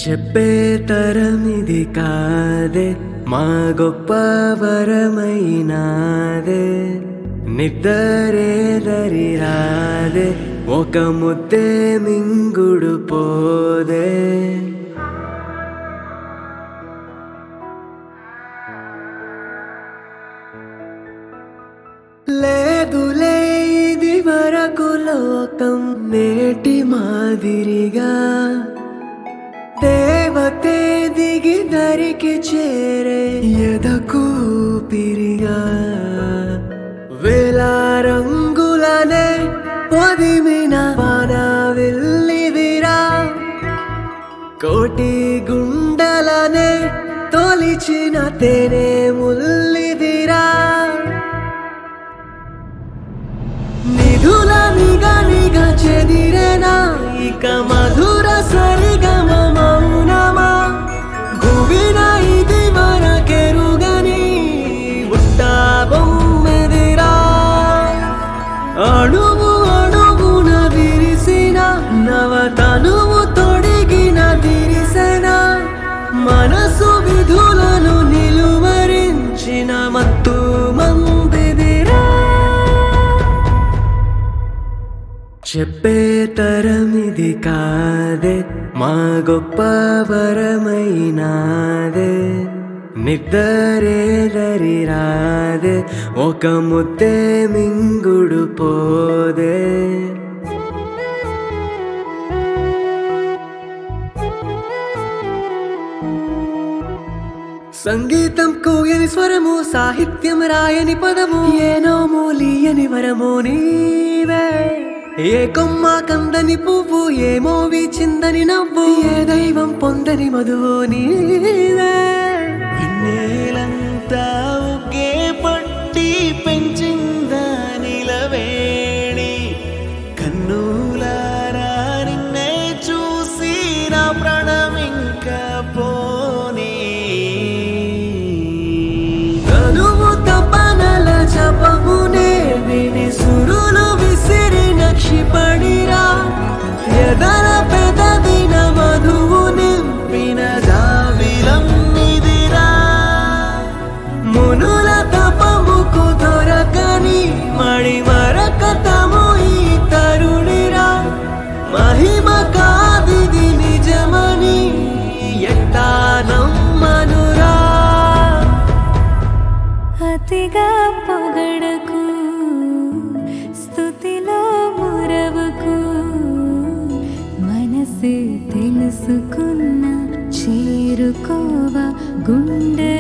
చెప్పే తరం ఇది కాదే మా గొప్ప వరమైనాదే నిద్దరే దరి రాదే ఒక ముద్దే మింగుడు పోదే లేదులే ఇది వరకు లోకం నేటి మాదిరిగా దేవతే దిగి దరికి చేరే ఎదకు పిరిగా వేల రంగులనే పొదిమిన వాన వెళ్ళివిరా కోటి గుండలనే తొలిచిన తేనె ముల్లిదిరా నిధుల నిగనిగ చెదిరేనా ఇక మధుర సరిగమ మౌనమా గువిన ఇది వరకెరుగని బుట్ట బొమ్మెదిరా అణువు అణువున విరిసిన నవతనువు తొడిగిన దిరిసెన మనసు విధులను నిలువరించిన మత్తు మందిదిరా చెప్పే తరం ఇది కాదే మా గొప్ప వరమైనాదే నిద్దరే దరి రాదే ఒక ముద్దే మింగుడు పోదే సంగీతం కూయని స్వరము సాహిత్యం రాయని పదము ఏనో మూలియని వరము నీవే ఏ కొమ్మ కందని పువ్వు ఏమో చిందని నవ్వు ఏ దైవం పొందని మధువు నీవే ఇన్నేలంతా ఒకే పట్టి పెంచిందా నిలవేణి కన్నులారా నిన్నే చూసి నా ప్రాణం ఇంకా పోనీ తనువు తపనల జపమునే విని సురులు విసిరిన క్షిపణిరా ఎదల పెదవిన మధువు నింపిన దావిలం నిదిరా మునుల తపముకు దొరకని మణి మరకతము ఈ తరుణిరా మహిమ కాదిది నిజమని ఎట్టా నమ్మనురా అతిగా పొగడకు స్థుతిలో మురవకు మనసు తెలుసుకున్న చేరుకోవ గుండె